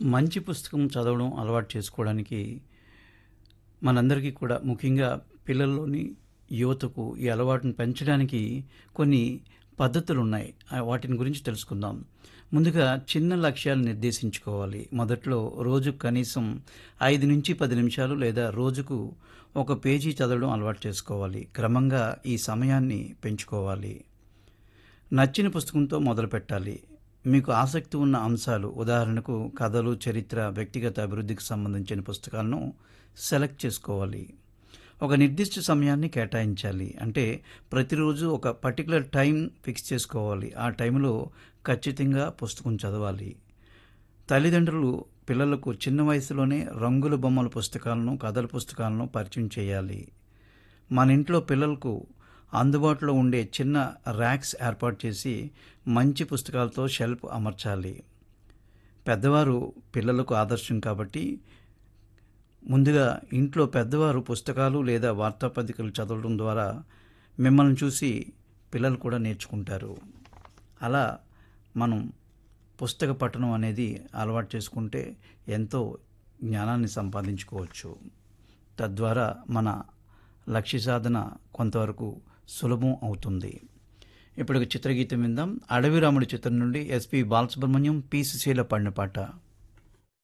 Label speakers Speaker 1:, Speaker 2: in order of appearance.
Speaker 1: మంచి పుస్తకం చదవడం అలవాటు చేసుకోవడానికి మనందరికీ కూడా ముఖ్యంగా పిల్లల్లోని యువతకు ఈ అలవాటును పెంచడానికి కొన్ని పద్ధతులు ఉన్నాయి ఆ వాటిని గురించి తెలుసుకుందాం ముందుగా చిన్న లక్ష్యాలు నిర్దేశించుకోవాలి మొదట్లో రోజుకు కనీసం ఐదు నుంచి పది నిమిషాలు లేదా రోజుకు ఒక పేజీ చదవడం అలవాటు చేసుకోవాలి క్రమంగా ఈ సమయాన్ని పెంచుకోవాలి నచ్చిన పుస్తకంతో మొదలు పెట్టాలి మీకు ఆసక్తి ఉన్న అంశాలు ఉదాహరణకు కథలు చరిత్ర వ్యక్తిగత అభివృద్ధికి సంబంధించిన పుస్తకాలను సెలెక్ట్ చేసుకోవాలి ఒక నిర్దిష్ట సమయాన్ని కేటాయించాలి అంటే ప్రతిరోజు ఒక పర్టికులర్ టైం ఫిక్స్ చేసుకోవాలి ఆ టైంలో ఖచ్చితంగా పుస్తకం చదవాలి తల్లిదండ్రులు పిల్లలకు చిన్న వయసులోనే రంగుల బొమ్మల పుస్తకాలను కథల పుస్తకాలను పరిచయం చేయాలి మన ఇంట్లో పిల్లలకు అందుబాటులో ఉండే చిన్న ర్యాక్స్ ఏర్పాటు చేసి మంచి పుస్తకాలతో షెల్ఫ్ అమర్చాలి పెద్దవారు పిల్లలకు ఆదర్శం కాబట్టి ముందుగా ఇంట్లో పెద్దవారు పుస్తకాలు లేదా వార్తాపత్రికలు చదవడం ద్వారా మిమ్మల్ని చూసి పిల్లలు కూడా నేర్చుకుంటారు అలా మనం పుస్తక పఠనం అనేది అలవాటు చేసుకుంటే ఎంతో జ్ఞానాన్ని సంపాదించుకోవచ్చు తద్వారా మన లక్ష్య సాధన కొంతవరకు సులభం అవుతుంది ఇప్పుడు ఒక చిత్రగీతం విందాం అడవి రాముడి చిత్రం నుండి ఎస్పి బాలసుబ్రహ్మణ్యం పి సుశీల పాడిన పాట